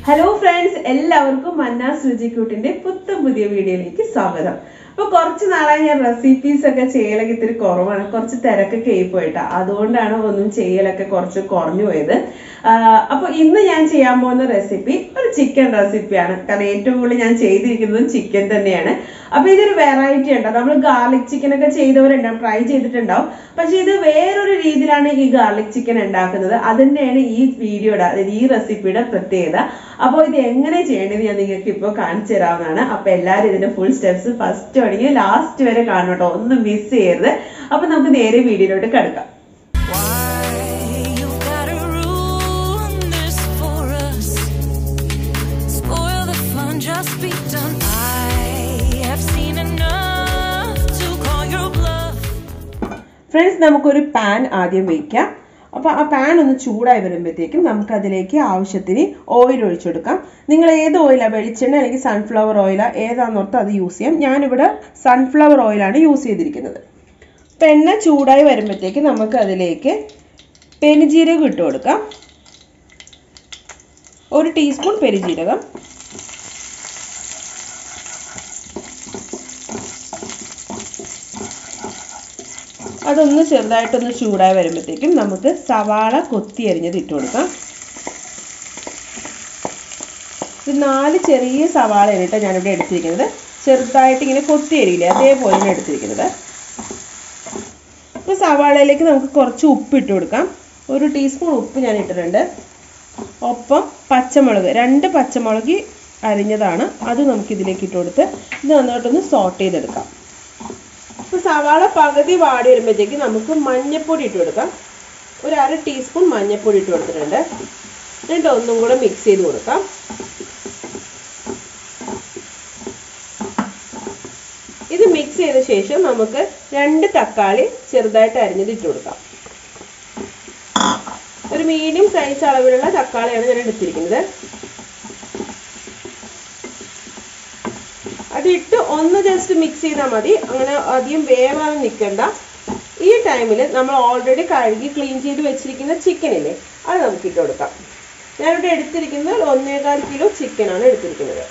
Hello friends എല്ലാവർക്കും മന്നാസ് രുചിക്കൂട്ടിന്റെ പുത്തൻ പുതിയ വീഡിയോയിലേക്ക് സ്വാഗതം അപ്പൊ കുറച്ച് നാളായി ഞാൻ റെസിപ്പീസ് ഒക്കെ ചെയ്യലൊക്കെ ഇത്തിരി കുറവാണ് കുറച്ച് തിരക്കൊക്കെ ആയി പോയിട്ടാ അതുകൊണ്ടാണ് ഒന്നും ചെയ്യലൊക്കെ കുറച്ച് കുറഞ്ഞു പോയത് ആഹ് അപ്പൊ ഇന്ന് ഞാൻ ചെയ്യാൻ പോകുന്ന റെസിപ്പി ഒരു ചിക്കൻ റെസിപ്പിയാണ് കാരണം ഏറ്റവും കൂടുതൽ ഞാൻ ചെയ്തിരിക്കുന്നത് ചിക്കൻ തന്നെയാണ് അപ്പൊ ഇതൊരു വെറൈറ്റി ഉണ്ട് നമ്മൾ ഗാർലിക് ചിക്കൻ ഒക്കെ ചെയ്തവരുണ്ടാവും ട്രൈ ചെയ്തിട്ടുണ്ടാവും പക്ഷെ ഇത് വേറൊരു രീതിയിലാണ് ഈ ഗാർലിക് ചിക്കൻ ഉണ്ടാക്കുന്നത് അതിന്റെയാണ് ഈ വീഡിയോയുടെ അതായത് ഈ റെസിപ്പിയുടെ പ്രത്യേകത അപ്പോൾ ഇത് എങ്ങനെ ചെയ്യേണ്ടത് ഞാൻ നിങ്ങൾക്ക് ഇപ്പോൾ കാണിച്ചു തരാവുന്നതാണ് അപ്പൊ എല്ലാവരും ഇതിന്റെ ഫുൾ സ്റ്റെപ്സ് ഫസ്റ്റ് തുടങ്ങി ലാസ്റ്റ് വരെ കാണണം കേട്ടോ ഒന്നും മിസ് ചെയ്യരുത് അപ്പൊ നമുക്ക് നേരെ വീഡിയോയിലോട്ട് കിടക്കാം Why you gotta ruin this for us? Spoil the fun, just be done. I have seen enough to call your bluff. Friends നമുക്കൊരു പാൻ ആദ്യം വയ്ക്കാം അപ്പോൾ ആ പാൻ ഒന്ന് ചൂടായി വരുമ്പോഴത്തേക്കും നമുക്ക് അതിലേക്ക് ആവശ്യത്തിന് ഓയിൽ ഒഴിച്ചെടുക്കാം നിങ്ങൾ ഏത് ഓയിലാണ് വെളിച്ചെണ്ണ അല്ലെങ്കിൽ സൺഫ്ലവർ ഓയിലാ ഏതാണെന്നോർത്ത് അത് യൂസ് ചെയ്യാം ഞാനിവിടെ സൺഫ്ലവർ ഓയിലാണ് യൂസ് ചെയ്തിരിക്കുന്നത് അപ്പം എണ്ണ ചൂടായി വരുമ്പോഴത്തേക്ക് നമുക്ക് അതിലേക്ക് പെരുജീരകം ഇട്ട് കൊടുക്കാം ഒരു ടീസ്പൂൺ പെരുജീരകം അതൊന്ന് ചെറുതായിട്ടൊന്ന് ചൂടായി വരുമ്പോഴത്തേക്കും നമുക്ക് സവാള കൊത്തി അരിഞ്ഞത് ഇട്ട് കൊടുക്കാം ഇത് നാല് ചെറിയ സവാളയാണ് കേട്ടോ ഞാനിവിടെ എടുത്തിരിക്കുന്നത് ചെറുതായിട്ട് ഇങ്ങനെ കൊത്തി അരിയില്ലേ അതേപോലെയാണ് എടുത്തിരിക്കുന്നത് ഇപ്പോൾ സവാളയിലേക്ക് നമുക്ക് കുറച്ച് ഉപ്പ് ഇട്ട് കൊടുക്കാം ഒരു ടീസ്പൂൺ ഉപ്പ് ഞാൻ ഇട്ടിട്ടുണ്ട് ഒപ്പം പച്ചമുളക് രണ്ട് പച്ചമുളക് അരിഞ്ഞതാണ് അത് നമുക്ക് ഇതിലേക്ക് ഇട്ട് കൊടുത്ത് ഇത് നന്നായിട്ടൊന്ന് സോട്ട് ചെയ്തെടുക്കാം ഇപ്പോൾ സവാള പകുതി വാടി വരുമ്പോഴത്തേക്ക് നമുക്ക് മഞ്ഞൾപ്പൊടി ഇട്ട് കൊടുക്കാം ഒരു അര ടീസ്പൂൺ മഞ്ഞൾപ്പൊടി ഇട്ട് കൊടുത്തിട്ടുണ്ട് എന്നിട്ട് ഒന്നും കൂടെ മിക്സ് ചെയ്ത് കൊടുക്കാം ഇത് മിക്സ് ചെയ്ത ശേഷം നമുക്ക് രണ്ട് തക്കാളി ചെറുതായിട്ട് അരിഞ്ഞത് ഇട്ട് കൊടുക്കാം ഒരു മീഡിയം സൈസ് അളവിലുള്ള തക്കാളിയാണ് ഞാൻ എടുത്തിരിക്കുന്നത് അതിട്ട് ഒന്ന് ജസ്റ്റ് മിക്സ് ചെയ്താൽ മതി അങ്ങനെ അധികം വേവാൻ നിൽക്കണ്ട ഈ ടൈമിൽ നമ്മൾ ഓൾറെഡി കഴുകി ക്ലീൻ ചെയ്ത് വെച്ചിരിക്കുന്ന ചിക്കൻ ഇല്ലേ അത് നമുക്ക് ഇട്ട് കൊടുക്കാം ഞാനിവിടെ എടുത്തിരിക്കുന്നത് ഒന്നേകാൽ കിലോ ചിക്കനാണ് എടുത്തിരിക്കുന്നത്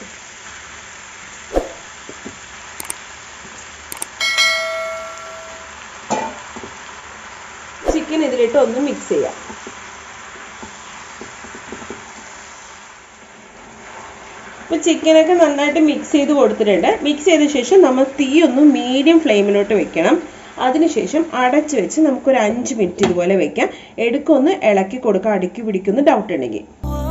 ചിക്കൻ ഇതിലിട്ട് ഒന്ന് മിക്സ് ചെയ്യാം അപ്പോൾ ചിക്കനൊക്കെ നന്നായിട്ട് മിക്സ് ചെയ്ത് കൊടുത്തിട്ടുണ്ട് മിക്സ് ചെയ്ത ശേഷം നമ്മൾ തീ ഒന്ന് മീഡിയം ഫ്ലെയിമിലോട്ട് വെക്കണം അതിനുശേഷം അടച്ചു വെച്ച് നമുക്കൊരു അഞ്ച് മിനിറ്റ് ഇതുപോലെ വെക്കാം എടുക്കൊന്ന് ഇളക്കി കൊടുക്കാം അടുക്കി പിടിക്കുന്ന ഡൗട്ട് ഉണ്ടെങ്കിൽ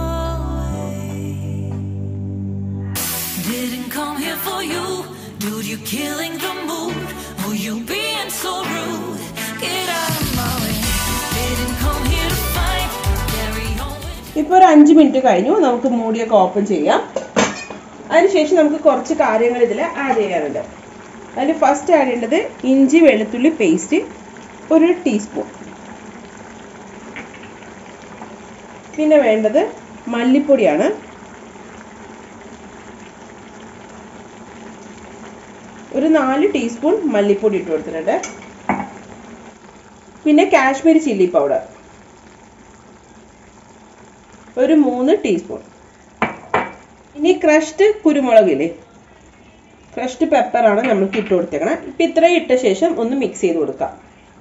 Didn't come here for you, dude. You killing the mood. Oh, you being so rude. Get out of my way. Didn't come here to fight. Carry on with ഇപ്പോൾ ഒരു അഞ്ച് മിനിറ്റ് കഴിഞ്ഞു നമുക്ക് മൂടിയൊക്കെ ഓപ്പൺ ചെയ്യാം അതിനുശേഷം നമുക്ക് കുറച്ച് കാര്യങ്ങൾ ഇതിൽ ആഡ് ചെയ്യാനുണ്ട് അതിൽ ഫസ്റ്റ് ആഡ് ചെയ്യേണ്ടത് ഇഞ്ചി വെളുത്തുള്ളി പേസ്റ്റ് ഒരു ടീസ്പൂൺ പിന്നെ വേണ്ടത് മല്ലിപ്പൊടിയാണ് ഒരു നാല് ടീസ്പൂൺ മല്ലിപ്പൊടി ഇട്ട് കൊടുത്തിട്ടുണ്ട് പിന്നെ കാശ്മീരി ചില്ലി പൗഡർ ഒരു മൂന്ന് ടീസ്പൂൺ ഇനി ക്രഷ്ഡ് കുരുമുളകില്ലേ ക്രഷ്ഡ് പെപ്പറാണ് നമുക്ക് ഇട്ട് കൊടുത്തേക്കണം ഇപ്പം ഇത്രയും ഇട്ട ശേഷം ഒന്ന് മിക്സ് ചെയ്ത് കൊടുക്കാം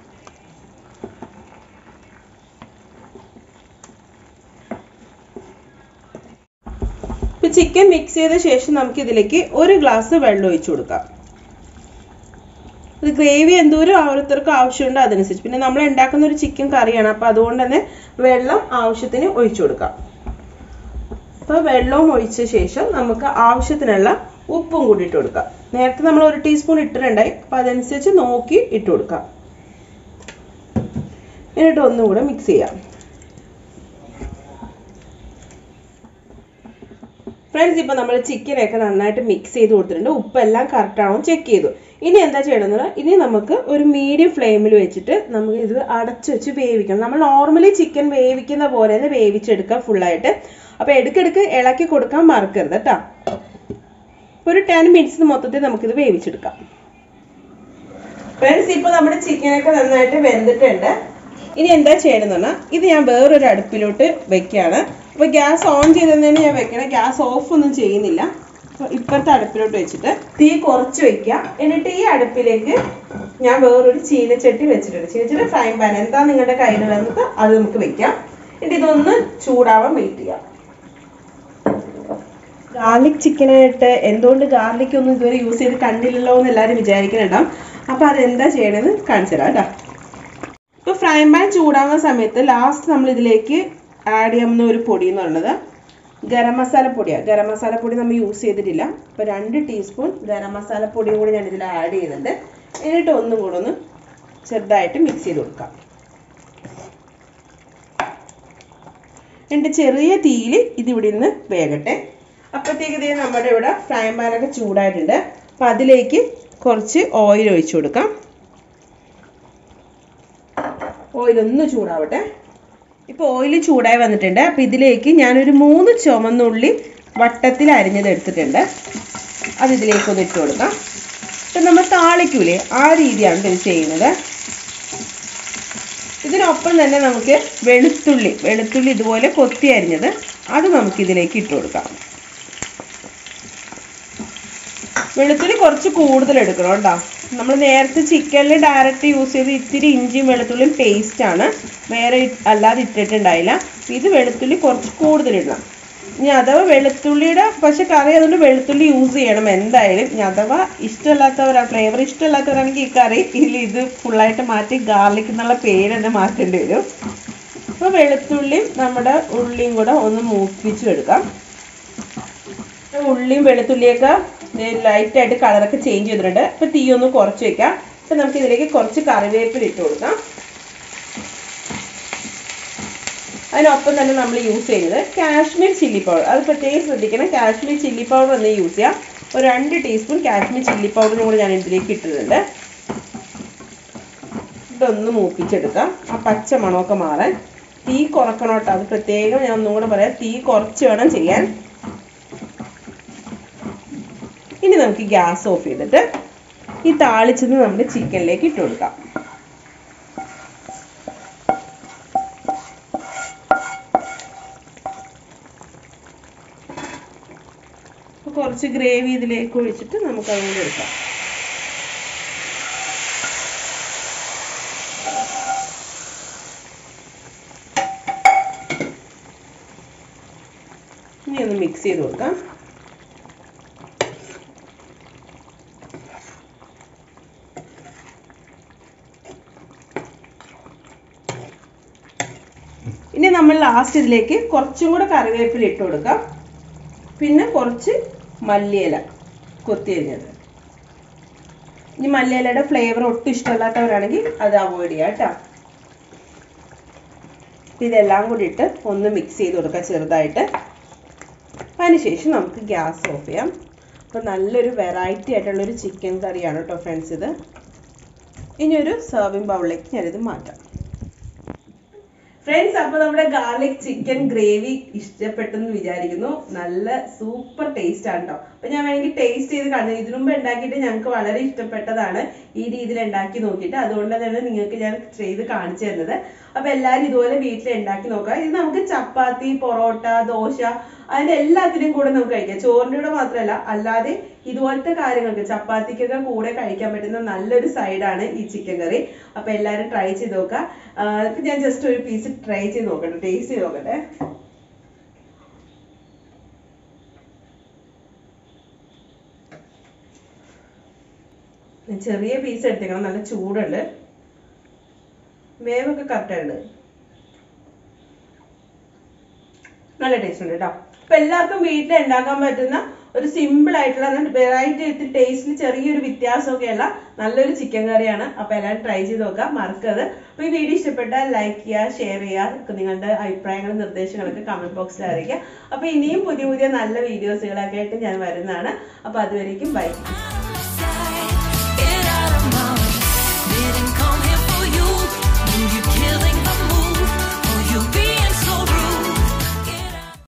ഇപ്പം ചിക്കൻ മിക്സ് ചെയ്ത ശേഷം നമുക്ക് ഇതിലേക്ക് ഒരു ഗ്ലാസ് വെള്ളം ഒഴിച്ചു കൊടുക്കാം ഇത് ഗ്രേവി എന്തോരം ഓരോരുത്തർക്ക് ആവശ്യമുണ്ട് അതനുസരിച്ച് പിന്നെ നമ്മൾ ഉണ്ടാക്കുന്ന ഒരു ചിക്കൻ കറിയാണ് അപ്പോൾ അതുകൊണ്ട് തന്നെ വെള്ളം ആവശ്യത്തിന് ഒഴിച്ചു കൊടുക്കാം അപ്പോൾ വെള്ളവും ഒഴിച്ച ശേഷം നമുക്ക് ആവശ്യത്തിനുള്ള ഉപ്പും കൂടി ഇട്ട് കൊടുക്കാം നേരത്തെ നമ്മൾ ഒരു ടീസ്പൂൺ ഇട്ടിട്ടുണ്ടായി അപ്പോൾ അതനുസരിച്ച് നോക്കി ഇട്ട് കൊടുക്കാം എന്നിട്ട് ഒന്നും കൂടെ മിക്സ് ചെയ്യാം ഫ്രണ്ട്സ് ഇപ്പോൾ നമ്മൾ ചിക്കനൊക്കെ നന്നായിട്ട് മിക്സ് ചെയ്ത് കൊടുത്തിട്ടുണ്ട് ഉപ്പെല്ലാം കറക്റ്റ് ആണോ ചെക്ക് ചെയ്തു ഇനി എന്താ ചെയ്യണമെന്ന് പറഞ്ഞാൽ ഇനി നമുക്ക് ഒരു മീഡിയം ഫ്ലെയിമിൽ വെച്ചിട്ട് നമുക്ക് ഇത് അടച്ചു വെച്ച് വേവിക്കണം നമ്മൾ നോർമലി ചിക്കൻ വേവിക്കുന്ന പോലെ തന്നെ വേവിച്ചെടുക്കാം ഫുള്ളായിട്ട് അപ്പോൾ എടുക്കെടുക്ക് ഇളക്കി കൊടുക്കാൻ മറക്കരുത് കേട്ടോ ഒരു ടെൻ മിനിറ്റ്സ് മൊത്തത്തിൽ നമുക്കിത് വേവിച്ചെടുക്കാം ഫ്രണ്ട്സ് ഇപ്പോൾ നമ്മുടെ ചിക്കനൊക്കെ നന്നായിട്ട് വെന്തിട്ടുണ്ട് ഇനി എന്താ ചെയ്യണമെന്ന് പറഞ്ഞാൽ ഇത് ഞാൻ വേറൊരു അടുപ്പിലോട്ട് വെക്കുകയാണ് അപ്പോൾ ഗ്യാസ് ഓൺ ചെയ്തതിന് ഞാൻ വെക്കണം ഗ്യാസ് ഓഫ് ഒന്നും ചെയ്യുന്നില്ല അപ്പോൾ ഇപ്പുറത്തെ അടുപ്പിലോട്ട് വെച്ചിട്ട് തീ കുറച്ച് വെക്കുക എന്നിട്ട് ഈ അടുപ്പിലേക്ക് ഞാൻ വേറൊരു ചീനച്ചട്ടി വെച്ചിട്ടുണ്ട് ചീനച്ചട്ടി ഫ്രൈ പാൻ എന്താ നിങ്ങളുടെ കയ്യിലുള്ളത് അത് നമുക്ക് വെക്കാം എന്നിട്ട് ഇതൊന്ന് ചൂടാവാൻ വെയിറ്റ് ചെയ്യാം ഗാർലിക് ചിക്കനായിട്ട് എന്തുകൊണ്ട് ഗാർലിക് ഒന്നും ഇതുവരെ യൂസ് ചെയ്ത് കണ്ടില്ലല്ലോ എന്ന് എല്ലാവരും വിചാരിക്കുന്നുണ്ടാവും അപ്പോൾ അതെന്താ ചെയ്യണമെന്ന് കാണിച്ചു തരാം കേട്ടോ ഇപ്പോൾ ഫ്രൈ പാൻ ചൂടാകുന്ന സമയത്ത് ലാസ്റ്റ് നമ്മൾ ഇതിലേക്ക് ആഡ് ചെയ്യാവുന്ന ഒരു പൊടി എന്ന് പറയുന്നത് ഗരം മസാല പൊടിയാണ് ഗരം മസാല പൊടി നമ്മൾ യൂസ് ചെയ്തിട്ടില്ല അപ്പോൾ രണ്ട് ടീസ്പൂൺ ഗരം മസാല പൊടിയും കൂടി ഞാൻ ഇതിൽ ആഡ് ചെയ്യുന്നുണ്ട് എന്നിട്ട് ഒന്നും കൂടെ ഒന്ന് ചെറുതായിട്ട് മിക്സ് ചെയ്ത് കൊടുക്കാം എന്നിട്ട് ചെറിയ തീയിൽ ഇത് ഇവിടെ നിന്ന് വേകട്ടെ അപ്പോഴത്തേക്ക് ഇതേ നമ്മുടെ ഇവിടെ ഫ്രൈ പാനൊക്കെ ചൂടായിട്ടുണ്ട് അപ്പം അതിലേക്ക് കുറച്ച് ഓയിൽ ഒഴിച്ചു കൊടുക്കാം ഓയിൽ ഒന്ന് ചൂടാവട്ടെ ഇപ്പോൾ ഓയിൽ ചൂടായി വന്നിട്ടുണ്ട് അപ്പം ഇതിലേക്ക് ഞാനൊരു മൂന്ന് ചുമന്നുള്ളി വട്ടത്തിൽ അരിഞ്ഞത് എടുത്തിട്ടുണ്ട് അത് ഇതിലേക്കൊന്ന് ഇട്ട് കൊടുക്കാം ഇപ്പം നമ്മൾ താളിക്കൂലേ ആ രീതിയാണ് ഇത് ചെയ്യുന്നത് ഇതിനൊപ്പം തന്നെ നമുക്ക് വെളുത്തുള്ളി വെളുത്തുള്ളി ഇതുപോലെ കൊത്തി അരിഞ്ഞത് അത് നമുക്ക് ഇതിലേക്ക് ഇട്ട് കൊടുക്കാം വെളുത്തുള്ളി കുറച്ച് കൂടുതൽ എടുക്കണം കേട്ടോ നമ്മൾ നേരത്തെ ചിക്കനിൽ ഡയറക്റ്റ് യൂസ് ചെയ്ത് ഇത്തിരി ഇഞ്ചിയും വെളുത്തുള്ളിയും പേസ്റ്റ് ആണ് വേറെ ഇ- അല്ലാതെ ഇട്ടിട്ടുണ്ടായില്ല ഇത് വെളുത്തുള്ളി കുറച്ച് കൂടുതൽ ഇടണം ഇനി അഥവാ വെളുത്തുള്ളിയുടെ പക്ഷെ കറി അതുകൊണ്ട് വെളുത്തുള്ളി യൂസ് ചെയ്യണം എന്തായാലും ഇനി അഥവാ ഇഷ്ടമല്ലാത്തവരാണ് ഫ്ലേവർ ഇഷ്ടമല്ലാത്തവരാണെങ്കിൽ ഈ കറി ഇതിൽ ഇത് ഫുള്ളായിട്ട് മാറ്റി ഗാർലിക് എന്നുള്ള പേര് തന്നെ മാറ്റേണ്ടി വരും അപ്പോൾ വെളുത്തുള്ളിയും നമ്മുടെ ഉള്ളിയും കൂടെ ഒന്ന് മൂപ്പിച്ചും എടുക്കാം ഉള്ളിയും വെളുത്തുള്ളിയൊക്കെ ലൈറ്റ് ആയിട്ട് കളറൊക്കെ ചേഞ്ച് ചെയ്തിട്ടുണ്ട് ഇപ്പൊ തീ ഒന്ന് കുറച്ച് വെക്കാം ഇപ്പൊ നമുക്ക് ഇതിലേക്ക് കുറച്ച് കറിവേപ്പില ഇട്ട് കൊടുക്കാം അതിനൊപ്പം തന്നെ നമ്മൾ യൂസ് ചെയ്യുന്നത് കാശ്മീർ ചില്ലി പൗഡർ അത് പ്രത്യേകം ശ്രദ്ധിക്കണം കാശ്മീർ ചില്ലി പൗഡർ ഒന്ന് യൂസ് ചെയ്യാം ഒരു രണ്ട് ടീസ്പൂൺ കാശ്മീർ ചില്ലി പൗഡറും കൂടി ഞാൻ ഇതിലേക്ക് ഇട്ടിട്ടുണ്ട് ഇതൊന്ന് മൂപ്പിച്ചെടുക്കാം ആ പച്ച മണമൊക്കെ മാറാൻ തീ കുറക്കണം കേട്ടോ അത് പ്രത്യേകം ഞാൻ ഒന്നും കൂടെ പറയാം തീ കുറച്ച് വേണം ചെയ്യാൻ ഇനി നമുക്ക് ഗ്യാസ് ഓഫ് ചെയ്തിട്ട് ഈ താളിച്ചത് നമ്മുടെ ചിക്കനിലേക്ക് ഇട്ട് കൊടുക്കാം അപ്പൊ കുറച്ച് ഗ്രേവി ഇതിലേക്ക് ഒഴിച്ചിട്ട് നമുക്ക് അതുകൂടെ എടുക്കാം ഇനി ഒന്ന് മിക്സ് ചെയ്ത് കൊടുക്കാം ഇനി നമ്മൾ ലാസ്റ്റ് ഇതിലേക്ക് കുറച്ചും കൂടെ കറിവേപ്പില ഇട്ട് കൊടുക്കാം പിന്നെ കുറച്ച് മല്ലിയില കൊത്തിയരിഞ്ഞത് ഇനി മല്ലിയിലയുടെ ഫ്ലേവർ ഒട്ടും ഇഷ്ടമല്ലാത്തവരാണെങ്കിൽ അത് അവോയ്ഡ് ചെയ്യാം കേട്ടോ ഇതെല്ലാം കൂടി ഇട്ട് ഒന്ന് മിക്സ് ചെയ്ത് കൊടുക്കുക ചെറുതായിട്ട് അതിനുശേഷം നമുക്ക് ഗ്യാസ് ഓഫ് ചെയ്യാം അപ്പോൾ നല്ലൊരു വെറൈറ്റി ആയിട്ടുള്ളൊരു ചിക്കൻ കറിയാണ് കേട്ടോ ഫ്രണ്ട്സ് ഇത് ഇനി ഒരു സെർവിങ് ബൗളിലേക്ക് ഞാനിത് മാറ്റാം ഫ്രണ്ട്സ് അപ്പൊ നമ്മുടെ ഗാർലിക് ചിക്കൻ ഗ്രേവി ഇഷ്ടപ്പെട്ടെന്ന് വിചാരിക്കുന്നു നല്ല സൂപ്പർ ടേസ്റ്റ് ആണ് കേട്ടോ അപ്പൊ ഞാൻ വേണമെങ്കിൽ ടേസ്റ്റ് ചെയ്ത് കണ്ടു ഇതിനു മുമ്പ് ഉണ്ടാക്കിയിട്ട് ഞങ്ങൾക്ക് വളരെ ഇഷ്ടപ്പെട്ടതാണ് ഈ രീതിയിൽ ഉണ്ടാക്കി നോക്കിയിട്ട് അതുകൊണ്ട് തന്നെ നിങ്ങൾക്ക് ഞാൻ ചെയ്ത് കാണിച്ചു തരുന്നത് അപ്പൊ എല്ലാവരും ഇതുപോലെ വീട്ടിൽ ഉണ്ടാക്കി നോക്കാം ഇത് നമുക്ക് ചപ്പാത്തി പൊറോട്ട ദോശ അതിന്റെ എല്ലാത്തിനും കൂടെ നമുക്ക് കഴിക്കാം ചോറിന്റെ കൂടെ മാത്രമല്ല അല്ലാതെ ഇതുപോലത്തെ കാര്യങ്ങൾക്ക് ചപ്പാത്തിക്കൊക്കെ കൂടെ കഴിക്കാൻ പറ്റുന്ന നല്ലൊരു സൈഡാണ് ഈ ചിക്കൻ കറി അപ്പൊ എല്ലാവരും ട്രൈ ചെയ്ത് നോക്കുക ആഹ് ഇപ്പൊ ഞാൻ ജസ്റ്റ് ഒരു പീസ് ട്രൈ ചെയ്ത് നോക്കട്ടെ ടേസ്റ്റ് ചെയ്ത് നോക്കട്ടെ ഞാൻ ചെറിയ പീസ് എടുത്തേക്കണം നല്ല ചൂടുണ്ട് വേവൊക്കെ കറക്റ്റ് ആയിട്ട് നല്ല ടേസ്റ്റ് ഉണ്ട് കേട്ടോ അപ്പൊ എല്ലാവർക്കും വീട്ടിൽ ഉണ്ടാക്കാൻ പറ്റുന്ന ഒരു സിമ്പിൾ ആയിട്ടുള്ള വെറൈറ്റി വിത്ത് ടേസ്റ്റിൽ ചെറിയൊരു വ്യത്യാസമൊക്കെയുള്ള നല്ലൊരു ചിക്കൻ കറിയാണ് അപ്പൊ എല്ലാവരും ട്രൈ ചെയ്ത് നോക്കാം മറക്കരുത് അപ്പൊ ഈ വീഡിയോ ഇഷ്ടപ്പെട്ടാൽ ലൈക്ക് ചെയ്യുക ഷെയർ ചെയ്യുക നിങ്ങളുടെ അഭിപ്രായങ്ങളും നിർദ്ദേശങ്ങളൊക്കെ കമന്റ് ബോക്സിൽ അറിയിക്കുക അപ്പൊ ഇനിയും പുതിയ പുതിയ നല്ല വീഡിയോസുകളൊക്കെ ആയിട്ട് ഞാൻ വരുന്നതാണ് അപ്പൊ അതുവരേക്കും bye Get out of my way. Didn't come here for you. You, you killing